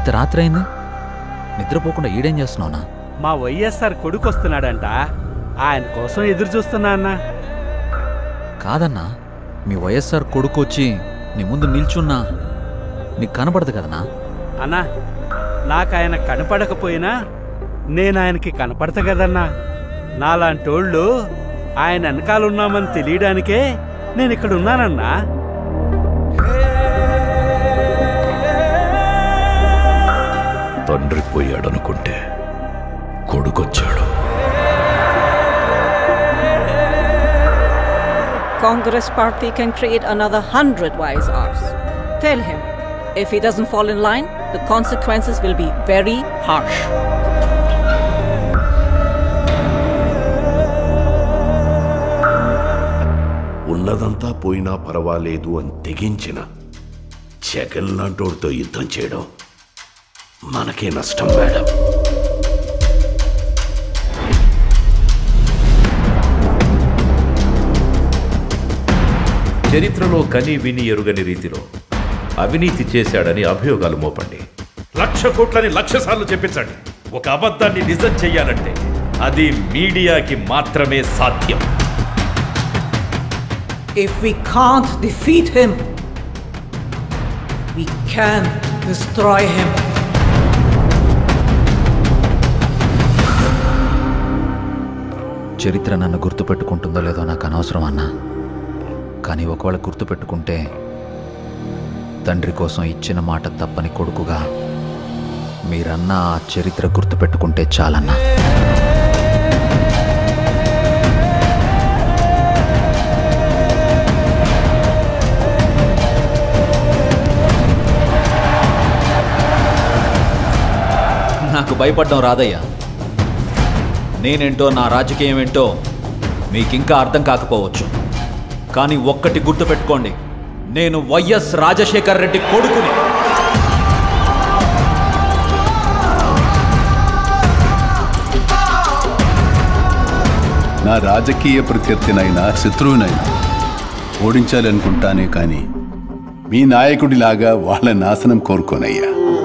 ఇంత రాత్రి అయింది నిద్రపోకుండా ఈడేం చేస్తున్నావునా మా వైఎస్ఆర్ కొడుకు వస్తున్నాడంట ఆయన కోసం ఎదురు చూస్తున్నా అన్నా కాదన్నా మీ వైఎస్ఆర్ కొడుకు వచ్చి నీ ముందు నిల్చున్నా నీకు కనపడదు కదనా అన్నా నాకు ఆయన కనపడకపోయినా నేను ఆయనకి కనపడతా కదన్నా నాలాంటోళ్ళు ఆయన వెనకాలన్నామని తెలియడానికే నేను ఇక్కడ ఉన్నానన్నా తండ్రి పోయాడనుకుంటే కొడుకొచ్చాడు Congress party can create another hundred wise hours. Tell him, if he doesn't fall in line, the consequences will be very harsh. ఉన్నదంతా పోయినా పర్వాలేదు అని తెగించిన జగన్ లాంటోడితో యుద్ధం చేయడం మనకే నష్టం మేడం చరిత్రలో కని విని ఎరుగని రీతిలో అవినీతి చేశాడని అభియోగాలు మోపండి లక్ష కోట్లని లక్ష సార్లు చెప్పించండి ఒక అబద్ధాన్ని నిజం చెయ్యాలంటే అది మీడియాకి మాత్రమే సాధ్యం If we can't defeat him, we can destroy him. చరిత్ర నన్ను గుర్తుపెట్టుకుంటుందో లేదో నాకు అనవసరం అన్నా కానీ ఒకవేళ గుర్తుపెట్టుకుంటే తండ్రి కోసం ఇచ్చిన మాట తప్పని కొడుకుగా మీరన్న ఆ చరిత్ర గుర్తుపెట్టుకుంటే చాలన్నా నాకు భయపడడం రాదయ్యా నేనేంటో నా రాజకీయం ఏంటో మీకింకా అర్థం కాకపోవచ్చు కానీ ఒక్కటి గుర్తుపెట్టుకోండి నేను వైఎస్ రాజశేఖర్ రెడ్డి కొడుకుని నా రాజకీయ ప్రత్యర్థినైనా శత్రువునైనా ఓడించాలనుకుంటానే కానీ మీ నాయకుడిలాగా వాళ్ళ నాశనం కోరుకోనయ్యా